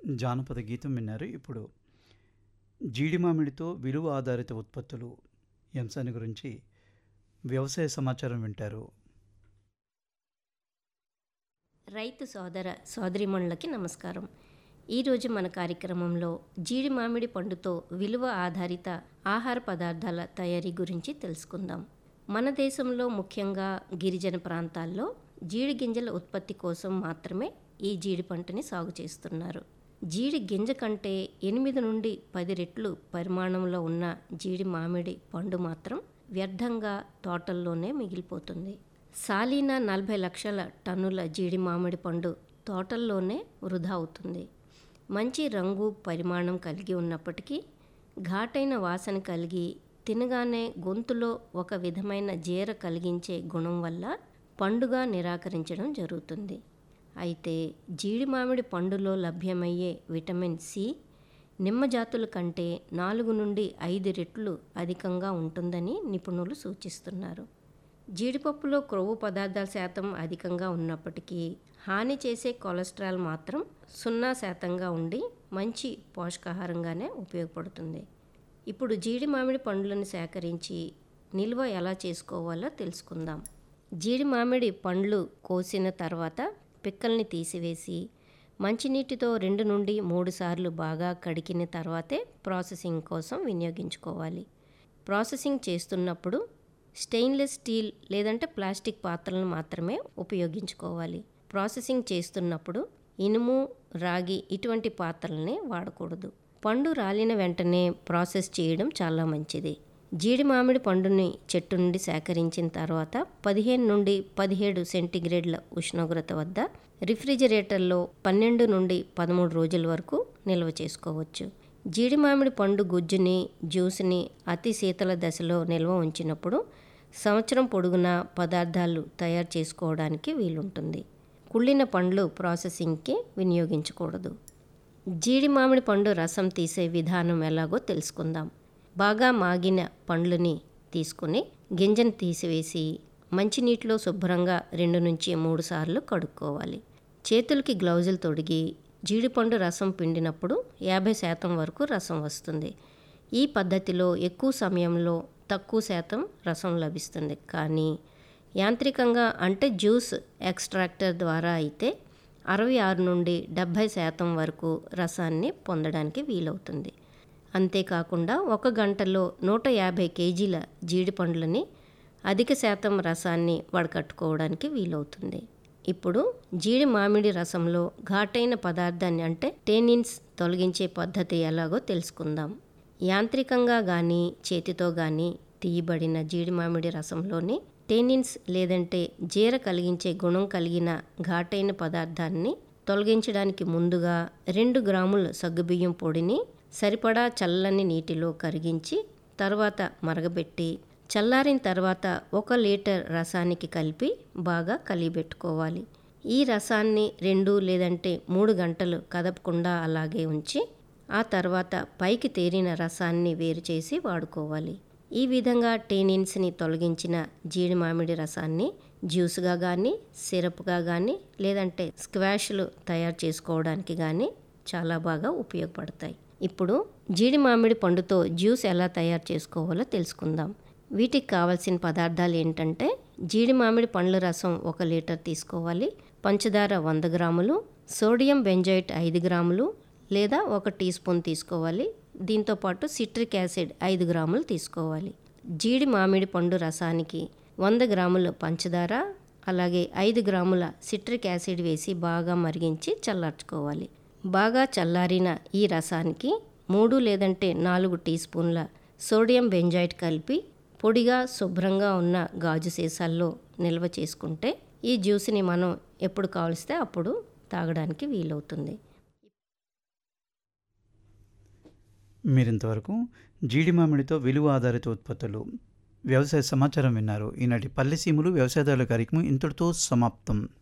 జానపద గీతం విన్నారు. ఇప్పుడు జీడి మామిడితో విలువ ఆధారిత ఉత్పత్తులు ఈ అంశాన్ని గురించి వ్యవసాయ సమాచారం వింటారు. రైతు సోదర సోదరీమణులకి నమస్కారం. ఈరోజు మన కార్యక్రమంలో జీడి మామిడి పండుతో విలువ ఆధారిత ఆహార పదార్థాల తయారీ గురించి తెలుసుకుందాం. మన దేశంలో ముఖ్యంగా గిరిజన ప్రాంతాల్లో జీడి గింజల ఉత్పత్తి కోసం మాత్రమే ఈ జీడి పంటని సాగు చేస్తున్నారు. జీడి గింజ కంటే ఎనిమిది నుండి పది రెట్లు పరిమాణంలో ఉన్న జీడి మామిడి పండు మాత్రం వ్యర్థంగా తోటల్లోనే మిగిలిపోతుంది. సాలీనా నలభై లక్షల టన్నుల జీడి మామిడి పండు తోటల్లోనే వృధా అవుతుంది. మంచి రంగు, పరిమాణం కలిగి ఉన్నప్పటికీ ఘాటైన వాసన కలిగి తినగానే గొంతులో ఒక విధమైన జీర కలిగించే గుణం వల్ల పండుగా నిరాకరించడం జరుగుతుంది. అయితే జీడి మామిడి పండులో లభ్యమయ్యే విటమిన్ సి నిమ్మ జాతుల కంటే నాలుగు నుండి ఐదు రెట్లు అధికంగా ఉంటుందని నిపుణులు సూచిస్తున్నారు. జీడిపప్పులో క్రొవ్వు పదార్థాల శాతం అధికంగా ఉన్నప్పటికీ హాని చేసే కొలెస్ట్రాల్ మాత్రం సున్నా శాతంగా ఉండి మంచి పోషకాహారంగానే ఉపయోగపడుతుంది. ఇప్పుడు జీడి మామిడి పండ్లను సేకరించి నిల్వ ఎలా చేసుకోవాలో తెలుసుకుందాం. జీడి మామిడి పండ్లు కోసిన తర్వాత పిక్కల్ని తీసివేసి మంచినీటితో రెండు నుండి మూడు సార్లు బాగా కడిగిన తర్వాతే ప్రాసెసింగ్ కోసం వినియోగించుకోవాలి. ప్రాసెసింగ్ చేస్తున్నప్పుడు స్టెయిన్లెస్ స్టీల్ లేదంటే ప్లాస్టిక్ పాత్రలను మాత్రమే ఉపయోగించుకోవాలి. ప్రాసెసింగ్ చేస్తున్నప్పుడు ఇనుము, రాగి ఇటువంటి పాత్రల్ని వాడకూడదు. పండు రాలిన వెంటనే ప్రాసెస్ చేయడం చాలా మంచిది. జీడి మామిడి పండుని చెట్టు నుండి సేకరించిన తర్వాత పదిహేను నుండి పదిహేడు సెంటీగ్రేడ్ల ఉష్ణోగ్రత వద్ద రిఫ్రిజిరేటర్లో పన్నెండు నుండి పదమూడు రోజుల వరకు నిల్వ చేసుకోవచ్చు. జీడి మామిడి పండు గుజ్జుని, జ్యూస్ని అతి శీతల దశలో నిల్వ ఉంచినప్పుడు సంవత్సరం పొడుగునా పదార్థాలు తయారు చేసుకోవడానికి వీలుంటుంది. కుళ్ళిన పండ్లు ప్రాసెసింగ్కి వినియోగించకూడదు. జీడి మామిడి పండు రసం తీసే విధానం ఎలాగో తెలుసుకుందాం. బాగా మాగిన పండ్లని తీసుకుని గింజను తీసివేసి మంచినీటిలో శుభ్రంగా రెండు నుంచి మూడు సార్లు కడుక్కోవాలి. చేతులకి గ్లౌజులు తొడిగి జీడిపండు రసం పిండినప్పుడు యాభై శాతం వరకు రసం వస్తుంది. ఈ పద్ధతిలో ఎక్కువ సమయంలో తక్కువ శాతం రసం లభిస్తుంది. కానీ యాంత్రికంగా అంటే జ్యూస్ ఎక్స్ట్రాక్టర్ ద్వారా అయితే అరవై ఆరు నుండి డెబ్బై శాతం వరకు రసాన్ని పొందడానికి వీలవుతుంది. అంతేకాకుండా ఒక గంటలో నూట యాభై కేజీల జీడి పండ్లని అధిక శాతం రసాన్ని వడకట్టుకోవడానికి వీలవుతుంది. ఇప్పుడు జీడి మామిడి రసంలో ఘాటైన పదార్థాన్ని అంటే టేనిన్స్ తొలగించే పద్ధతి ఎలాగో తెలుసుకుందాం. యాంత్రికంగా గానీ చేతితో గానీ తీయబడిన జీడి మామిడి రసంలోని టేనిన్స్ లేదంటే జీర కలిగించే గుణం కలిగిన ఘాటైన పదార్థాన్ని తొలగించడానికి ముందుగా రెండు గ్రాముల సగ్గుబియ్యం పొడిని సరిపడా చల్లని నీటిలో కరిగించి తర్వాత మరగబెట్టి చల్లారిన తర్వాత ఒక లీటర్ రసానికి కలిపి బాగా కలియబెట్టుకోవాలి. ఈ రసాన్ని రెండు లేదంటే మూడు గంటలు కదపకుండా అలాగే ఉంచి ఆ తర్వాత పైకి తేరిన రసాన్ని వేరుచేసి వాడుకోవాలి. ఈ విధంగా టేనిన్స్ని తొలగించిన జీడి మామిడి రసాన్ని జ్యూస్గా గానీ, సిరప్గా గానీ లేదంటే స్క్వాష్లు తయారు చేసుకోవడానికి గానీ చాలా బాగా ఉపయోగపడతాయి. ఇప్పుడు జీడి మామిడి పండుతో జ్యూస్ ఎలా తయారు చేసుకోవాలో తెలుసుకుందాం. వీటికి కావలసిన పదార్థాలు ఏంటంటే జీడి మామిడి పండ్ల రసం ఒక లీటర్ తీసుకోవాలి. పంచదార వంద గ్రాములు, సోడియం బెంజోయేట్ ఐదు గ్రాములు లేదా ఒక టీ స్పూన్ తీసుకోవాలి. దీంతో పాటు సిట్రిక్ యాసిడ్ ఐదు గ్రాములు తీసుకోవాలి. జీడి మామిడి పండు రసానికి వంద గ్రాముల పంచదార అలాగే ఐదు గ్రాముల సిట్రిక్ యాసిడ్ వేసి బాగా మరిగించి చల్లార్చుకోవాలి. బాగా చల్లారిన ఈ రసానికి మూడు లేదంటే నాలుగు టీ స్పూన్ల సోడియం బెంజోయేట్ కలిపి పొడిగా శుభ్రంగా ఉన్న గాజు సీసాల్లో నిల్వ చేసుకుంటే ఈ జ్యూస్ని మనం ఎప్పుడు కావలిస్తే అప్పుడు తాగడానికి వీలవుతుంది. మీరింతవరకు జీడి మామిడితో విలువ ఆధారిత ఉత్పత్తులు వ్యవసాయ సమాచారం విన్నారు. ఈనాటి పల్లెసీమలు వ్యవసాయదారుల కార్యక్రమం ఇంతటితో సమాప్తం.